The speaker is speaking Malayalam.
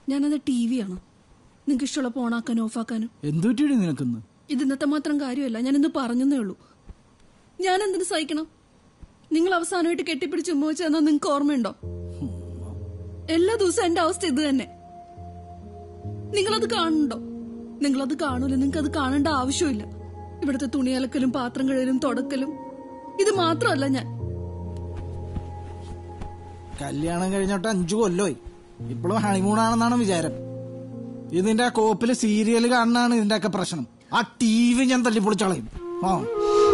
ഞാനത് ടി വി ആണോ നിങ്ങൾക്ക് ഇഷ്ടമുള്ള ഓണാക്കാനും ഓഫാക്കാനും എന്തു പറ്റിയിട്ട് നിനക്കിന്ന് ഇത് ഇന്നത്തെ മാത്രം കാര്യമല്ല ഞാനിന്ന് പറഞ്ഞതേ ഉള്ളൂ ഞാൻ എന്തിനു സഹിക്കണം നിങ്ങൾ അവസാനമായിട്ട് കെട്ടിപ്പിടിച്ച് ഉമ്മ വെച്ചെന്നാ നിങ്ങൾക്ക് ഓർമ്മയുണ്ടോ എല്ലാ ദിവസവും എന്റെ അവസ്ഥ ഇത് തന്നെ നിങ്ങളത് കാണുന്നുണ്ടോ നിങ്ങളത് കാണൂല നിങ്ങൾക്ക് അത് കാണേണ്ട ആവശ്യമില്ല ഇവിടുത്തെ തുണി അലക്കലും പാത്രം കഴുകലും തുടക്കലും ഇത് മാത്രമല്ല ഞാൻ കല്യാണം കഴിഞ്ഞോട്ട് അഞ്ചു കൊല്ലമായി ഇപ്പോഴും ഹണിമൂണാണെന്നാണ് വിചാരം ഇതിന്റെ ആ കോപ്പില് സീരിയൽ കാണുന്നതാണ് ഇതിന്റെ ഒക്കെ പ്രശ്നം ആ ടി വി ഞാൻ തല്ലിപ്പൊളിച്ചളയും ആ